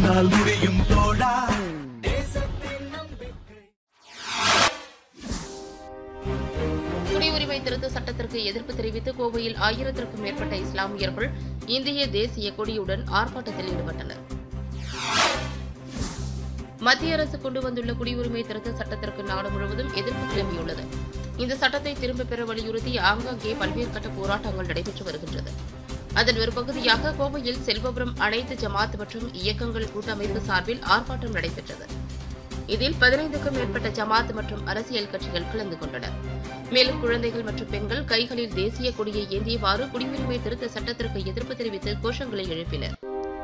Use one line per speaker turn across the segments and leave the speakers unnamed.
உன்னால் முடியும் தோழா
குடியுரிமை திருத்த சட்டத்திற்கு எதிர்ப்பு தெரிவித்து கோவையில் ஆயிரத்திற்கும் மேற்பட்ட இஸ்லாமியர்கள் இந்திய தேசிய கொடியுடன் ஆர்ப்பாட்டத்தில் ஈடுபட்டனர் மத்திய அரசு கொண்டு வந்துள்ள குடியுரிமை திருத்த சட்டத்திற்கு நாடு முழுவதும் எதிர்ப்பு கிளம்பியுள்ளது இந்த சட்டத்தை திரும்பப் பெற வலியுறுத்தி ஆங்காங்கே பல்வேறு கட்ட போராட்டங்கள் நடைபெற்று வருகின்றது அதன் ஒரு பகுதியாக கோவையில் செல்வபுரம் அனைத்து ஜமாத் மற்றும் இயக்கங்கள் கூட்டமைப்பு சார்பில் ஆர்ப்பாட்டம் நடைபெற்றது இதில் பதினைந்துக்கும் மேற்பட்ட ஜமாத் மற்றும் அரசியல் கட்சிகள் கலந்து கொண்டனர் மேலும் குழந்தைகள் மற்றும் பெண்கள் கைகளில் தேசிய கொடியை ஏந்தியவாறு குடியுரிமை திருத்த சட்டத்திற்கு எதிர்ப்பு தெரிவித்து கோஷங்களை எழுப்பினர்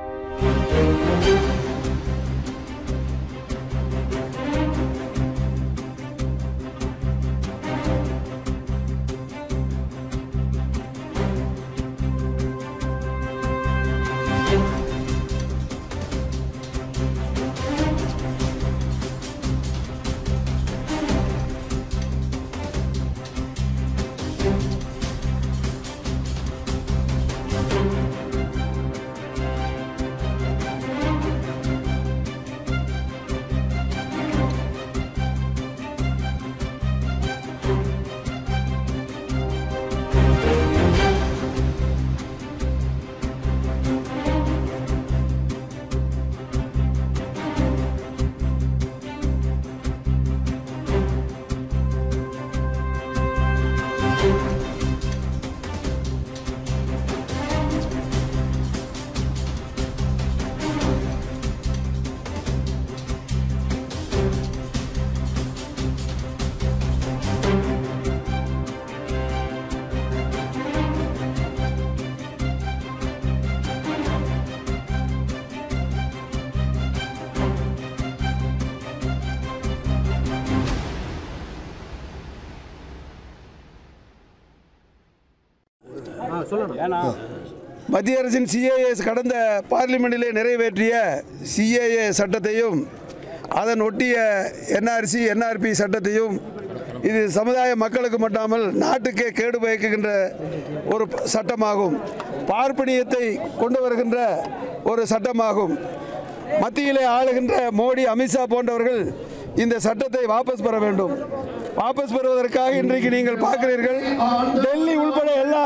மத்திய அரசின் சிஏஏ கடந்த பார்லிமெண்டிலே நிறைவேற்றிய சிஏஏ சட்டத்தையும் அதன் ஒட்டிய என்ஆர்சி என்ஆர்பி சட்டத்தையும் இது சமுதாய மக்களுக்கு மட்டுமல் நாட்டுக்கே கேடு பயக்குகின்ற ஒரு ப- சட்டமாகும் பார்ப்பனியத்தை கொண்டு வருகின்ற ஒரு சட்டமாகும் மத்தியிலே ஆளுகின்ற மோடி அமித்ஷா போன்றவர்கள் இந்த சட்டத்தை வாபஸ் பெற வேண்டும் வாபஸ் பெறுவதற்காக இன்றைக்கு நீங்கள் பார்க்கிறீர்கள் டெல்லி உள்பட எல்லா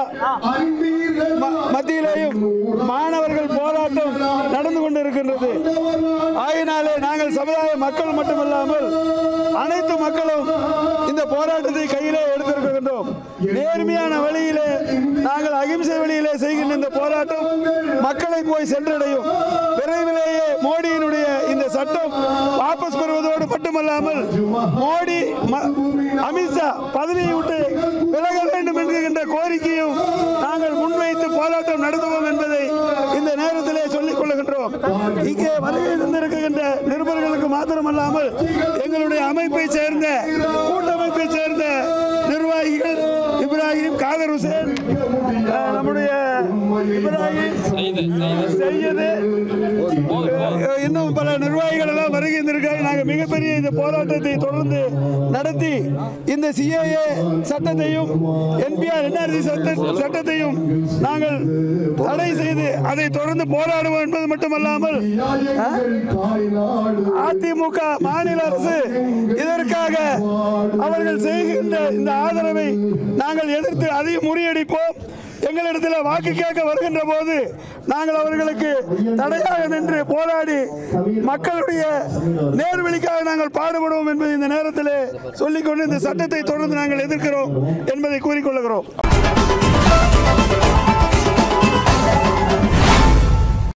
ம- மத்தியிலேயும் மாணவர்கள் போராட்டம் நடந்து கொண்டிருக்கின்றது ஆகினாலே நாங்கள் சமுதாய மக்கள் மட்டுமல்லாமல் அனைத்து மக்களும் இந்த போராட்டத்தை கையிலே எடுத்திருக்கின்றோம் நேர்மையான வழியிலே நாங்கள் அகிம்சை வழியிலே செய்கின்ற இந்த போராட்டம் மக்களை போய் சென்றடையும் விரைவிலேயே மோடியினுடைய இந்த சட்டம் வாபஸ் பெறுவதோடு மட்டுமல்லாமல் மோடி ம- அமித்ஷா பதவியை விட்டு விலக வேண்டும் என்கின்ற கோரிக்கையும் நாங்கள் முன்வைத்து போராட்டம் நடத்துவோம் என்பதை இந்த நேரத்திலே சொல்லிக் கொள்ளுகின்றோம் இங்கே வருகை தந்திருக்கின்ற நிருபர்களுக்கு மாத்திரமல்லாமல் எங்களுடைய அமைப்பை சேர்ந்த கூட்டமைப்பை சேர்ந்த நிர்வாகிகள் இப்ராஹிம் காதர் ஹுசேன் அஹ், நம்முடைய இப்ராஹிம் செய்யது அஹ், இன்னும் பல நிர்வாகிகள் எல்லாம் வருகை தந்திருக்காங்க நாங்கள் மிகப்பெரிய இந்த போராட்டத்தை தொடர்ந்து நடத்தி இந்த சிஏஏ சட்டத்தையும் என்பிஆர் என்ஆர்சி சட்டத்தையும் நாங்கள் தடை செய்து அதை தொடர்ந்து போராடுவோம் என்பது மட்டுமல்லாமல் அதிமுக மாநில அரசு இதற்காக அவர்கள் செய்கின்ற இந்த ஆதரவை நாங்கள் எதிர்த்து அதையும் முறியடிப்போம் எங்களிடத்தில் வாக்கு கேட்க வருகின்ற போது நாங்கள் அவர்களுக்கு தடையாக நின்று போராடி மக்களுடைய நேர்வழிக்காக நாங்கள் பாடுபடுவோம் என்பதை இந்த நேரத்தில் சொல்லிக்கொண்டு இந்த சட்டத்தை தொடர்ந்து நாங்கள் எதிர்க்கிறோம் என்பதை கூறிக்கொள்கிறோம்